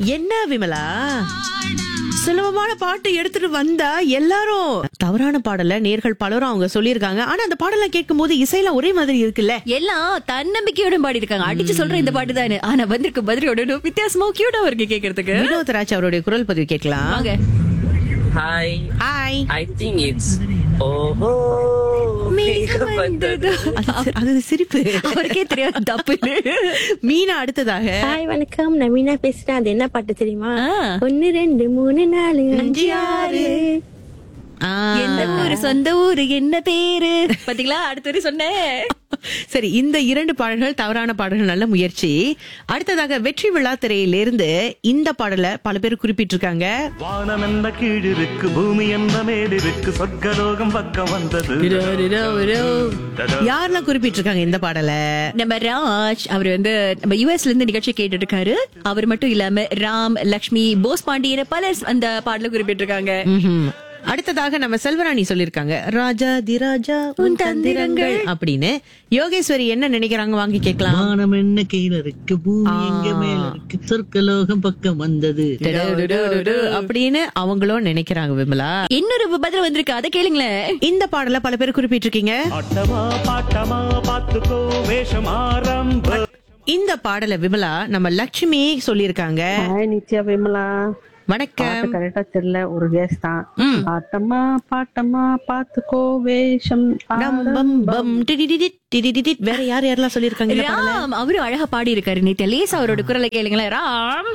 என்ன விமலா சுலபமான பாட்டு எடுத்துட்டு வந்தா எல்லாரும் தவறான பாடல நேர்கள் பலரும் அவங்க சொல்லியிருக்காங்க ஆனா அந்த பாடலை கேட்கும் போது இசையெல்லாம் ஒரே மாதிரி இருக்குல்ல எல்லாம் தன்னம்பிக்கையோட பாடி இருக்காங்க அடிச்சு சொல்ற இந்த பாட்டு தானே ஆனா வந்திருக்கு பதிலோட வித்தியாசமா கியூட்டா இருக்கு கேக்குறதுக்கு வினோத்ராஜ் அவருடைய குரல் பதிவு கேட்கலாம் வாங்க Hi, hi I think it's oh மேகம் வந்தது அது அது சிரிப்பு அவருக்கே தெரியாது தப்பு மீனா அடுத்ததாக ஹாய் வணக்கம் நான் மீனா பேசுறேன் அது என்ன பாட்டு தெரியுமா ஆ. ஒன்னு ரெண்டு மூணு நாலு அஞ்சு ஆறு ஆ, எந்த ஊரு சொந்த ஊரு என்ன பேரு பாத்தீங்களா அடுத்த வரை சொன்னேன் சரி இந்த இரண்டு பாடல்கள் தவறான பாடல்கள் நல்ல முயற்சி அடுத்ததாக வெற்றி விழா திரையிலிருந்து இந்த பாடலை பல பேர் குறிப்பிட்டிருக்காங்க வானம் என்ன கீழிருக்கு பூமி என்ன மேலிருக்கு சொர்க்கலோகம் பக்கம் வந்தது யாரெல்லாம் குறிப்பிட்டிருக்காங்க இந்த பாடலை நம்ம ராஜ் அவர் வந்து நம்ம யுஎஸ்ல இருந்து நிகழ்ச்சி கேட்டுட்டு இருக்காரு அவர் மட்டும் இல்லாம ராம் லக்ஷ்மி போஸ் பாண்டியன பலர் அந்த பாடல குறிப்பிட்டிருக்காங்க ம்ஹும். அடுத்ததாக நம்ம செல்வராணி சொல்லிருக்காங்க ராஜா தி ராஜா உன் தந்திரங்கள் அப்படின்னு யோகேஸ்வரி என்ன நினைக்கிறாங்க வாங்கி கேட்கலாம் வானம் என்ன கீழ இருக்கு பூமி எங்க மேல இருக்கு சொர்க்கலோகம் பக்கம் வந்தது அப்படின்னு அவங்களும் நினைக்கிறாங்க விமலா இன்னொரு பதில் வந்திருக்கு அதை கேளுங்களேன் இந்த பாடல பல பேர் குறிப்பிட்டிருக்கீங்க ஆட்டமா பாட்டமா பாத்துக்கோ வேஷம் ஆரம்ப இந்த பாடல விமலா நம்ம லட்சுமி சொல்லியிருக்காங்க ஹாய் நித்யா விமலா வணக்கம் கரெக்டா தெரியல ஒரு கேஸ் தான் பாட்டம்மா பாட்டம்மா பாத்துக்கோ வேஷம் டம் பம் பம் டிடிடிடிட் டிடிடிடிட். வேற யார் யாரெல்லாம் சொல்லியிருக்காங்க இந்த பாடல ராம் அவரும் அழகா பாடி இருக்காரு நேத்து லேசா அவரோட குரலை கேளுங்களேன் ராம்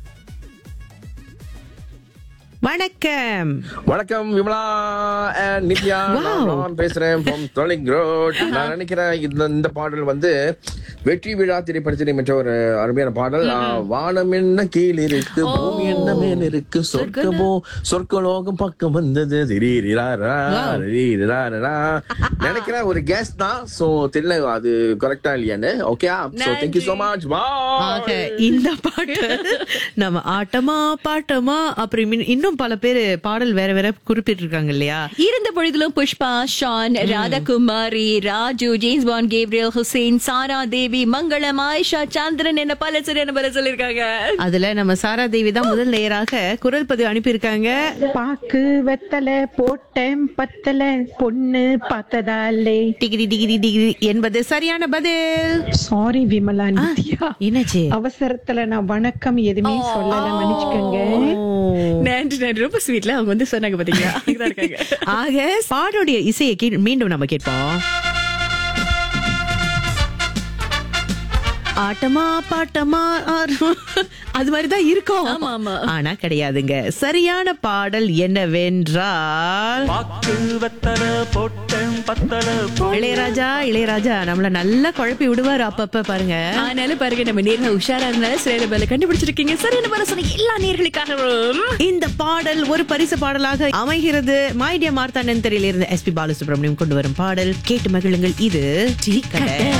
வணக்கம் வணக்கம் விமலா and நித்யா நான் நான் பேசுறேன் from Sterling Road நான் நினைக்கிறேன் இந்த இந்த பாடல் வந்து வெற்றி விழா திரைப்படத்தில் மற்ற ஒரு அருமையான பாடல் ஆ, வானம் என்ன கீழ் இருக்கு பூமி என்ன மேல் இருக்கு சொர்க்கமோ சொர்க்கலோகம் பக்கம் வந்தது திடீரிராரா, திடீரிராரா. நினைக்கிறேன் ஒரு கேஸ் தான் சோ தெரியல அது கரெக்டா இல்லையான்னு okay so thank you so much ஆக இந்த பாட்டு நம்ம ஆட்டமா பாட்டமா அப்புறம் இன்னும் இன்னும் பல பேர் பாடல் வேற வேற குறிப்பிட்டிருக்காங்க இல்லையா இருந்த பொழுதிலும் புஷ்பா ஷான் ராதாகுமாரி ராஜு ஜேம்ஸ் பான் கேப்ரியல் ஹுசேன் சாரா தேவி மங்களம் ஆயிஷா சந்திரன் என்ன பல சரியான பல சொல்லிருக்காங்க அதுல நம்ம சாரா தேவி தான் முதல் நேராக குரல் பதிவு அனுப்பியிருக்காங்க பாக்கு வெத்தல போட்டேன் பத்தல பொண்ணு பார்த்ததாலே டிகிரி டிகிரி டிகிரி என்பது சரியான பதில் சாரி விமலா நித்யா என்னாச்சு அவசரத்துல நான் வணக்கம் எதுவுமே சொல்லல மன்னிச்சுக்கோங்க நன்றி நன்றி ரொம்ப ஸ்வீட்ல அவங்க வந்து சொன்னாங்க பாத்தீங்களா அங்கதான் இருக்காங்க ஆக பாடோடைய இசையை கே- மீண்டும் நம்ம கேட்போம் ஆட்டமா பாட்டமா ஆறு- அது மாதிரிதான் இருக்கும் ஆமா, ஆமா. ஆனா கிடையாதுங்க சரியான பாடல் என்னவென்றால் பாக்கு வெத்தல போட்டேன் பத்தல இளையராஜா இளையராஜா நம்மள நல்லா குழப்பி விடுவாரு அப்பப்ப பாருங்க ஆனாலும் பாருங்க நம்ம நேர்ல உஷாரா இருந்தாலும் சரியான பல கண்டுபிடிச்சிருக்கீங்க சரியான பல சொன்ன எல்லா நேர்களுக்காகவும் இந்த பாடல் ஒரு பரிசு பாடலாக அமைகிறது மைடியா மார்த்தாண்டன் தெரியல இருந்து எஸ் பி பாலசுப்ரமணியம் கொண்டு வரும் பாடல் கேட்டு மகிழுங்கள் இது டீ கடை